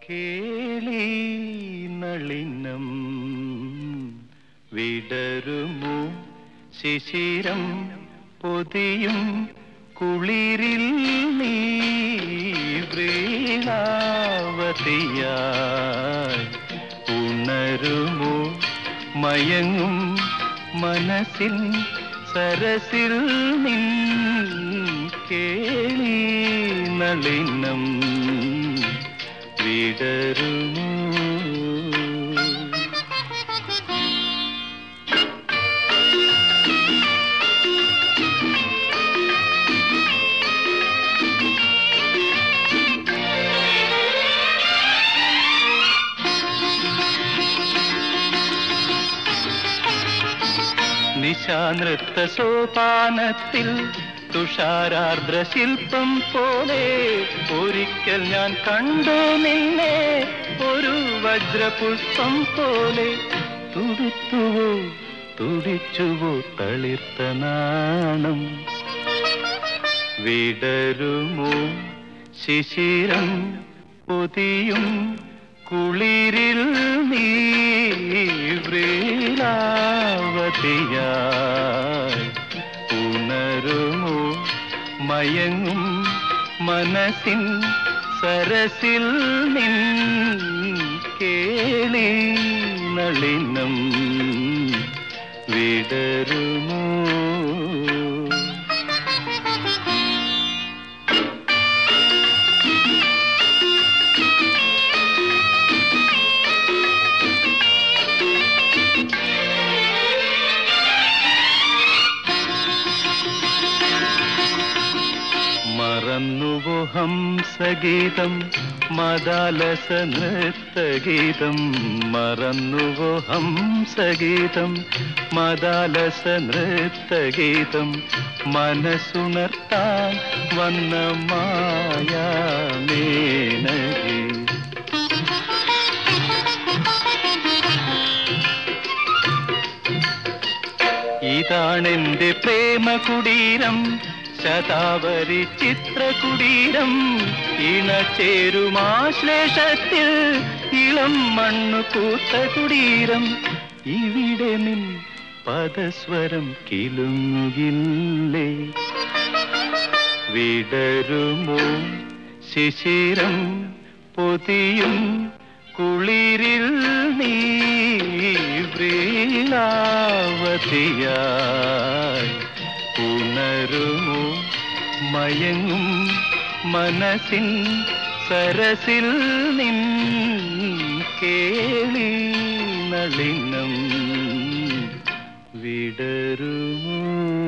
കേളി നളിനം വിടരുമോ ശിശിരം പൊതിയും കുളിരിൽ നീ വ്രീണാവതിയായി ഉണരുമോ മയങ്ങും മനസ്സിൽ സരസിൽ നിൻ കേളി നളിനം വിടരുമോ നിശാനൃത്ത സോപാനത്തിൽ തുഷാരാർദ്ര ശില്പം പോലെ ഒരിക്കൽ ഞാൻ കണ്ടു നിന്നെ ഒരു വജ്രപുഷ്പം പോലെ തുടുത്തുവോ തുടിച്ചുവോ തളിർത്ത നാണം വിടരുമോ ശിശിരം പൊതിയും കുളിരിൽ നീ വ്രീലാവതിയായി ഉണരുമോ മയങ്ങും മനസ്സിൻ സരസിൽ നിൻ കേളി നളിനം വിടരുമോ മറന്നുവോ ഹംസഗീതം മദാലസ നൃത്തഗീതം മറന്നുവോ ഹംസഗീതം മദാലസ നൃത്തഗീതം മനസ്സുണർത്താൻ വന്ന മായാമേനകി ഇതാണെന്റെ പ്രേമ കുടീരം ശതാവരി ചിത്രകുടീരം ഇണചേരുമാശ്ലേഷത്തിൽ ഇളം മണ്ണു പൂത്ത കുടീരം ഇവിടെ നിൻ പദസ്വരം കിലുങ്ങുകില്ലേ വിടരുമോ ശിശിരം പൊതിയും കുളിരിൽ നീ വ്രീലാവതിയായി ഉണരുമോ മയങ്ങും മനസ്സിൻ സരസിൽ നിൻ കേളി നളിനം വിടരുമോ